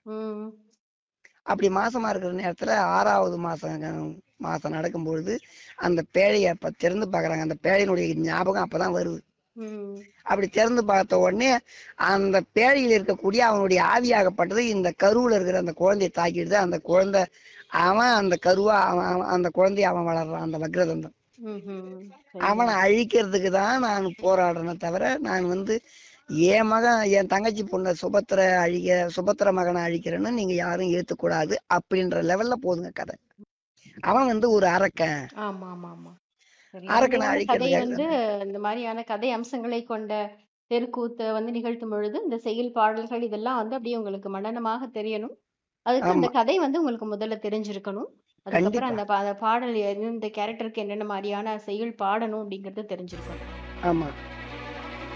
ம். அப்படி மாசமா இருக்கிற நேரத்துல ஆறாவது மாசம் மாசம் நடக்கும்பொழுது அந்த பேழைய அப்ப திறந்து பாக்குறாங்க அந்த பேழையினுடைய ஞாபகம் அப்பதான் வருது ம். அப்படி திறந்து பார்த்த உடனே அந்த பேழையில் இருக்கக்கூடிய அவனுடைய ஆவியாகப்பட்டது இந்த கருவுல இருக்கிற அந்த குழந்தையை தாக்கிடுது அந்த குழந்தை அவன் அந்த கருவா அவன் அவன் அந்த குழந்தைய அவன் வளர்றான் அந்த வக்ரதந்தம் ம்ஹும். சரி. அவனை அழிக்கிறதுக்கு தான் நான் போராடுறேனே தவிர நான் வந்து என் மகன் என் தங்கச்சி பொண்ணை சுபத்திர அழிக்க சுபத்திர மகனை அழிக்கிறேன்னு நீங்க யாரும் ஏத்துக்கூடாது அப்படின்ற லெவல்ல போதுங்க கதை அவன் வந்து ஒரு அரக்கன் ஆமா ஆமா ஆமா சரி அரக்கனை அருமையான கதை அழிக்கிறதுக்காக வந்து இந்த மாதிரியான கதை அம்சங்களை கொண்ட தெருக்கூத்தை வந்து நிகழ்த்தும் பொழுது இந்த செய்யுள் பாடல்கள் இதெல்லாம் வந்து அப்படியே உங்களுக்கு மனனமாக தெரியணும் அதுக்கு அந்த ஆமா கதை வந்து உங்களுக்கு முதல்ல தெரிஞ்சிருக்கணும் அதுக்கப்புறம் கண்டிப்பா அந்த பா- அந்த பாடல் எந்த கேரக்டருக்கு என்னென்ன மாதிரியான செய்யுள் பாடணும் அப்படிங்கறது தெரிஞ்சிருக்கணும் ஆமா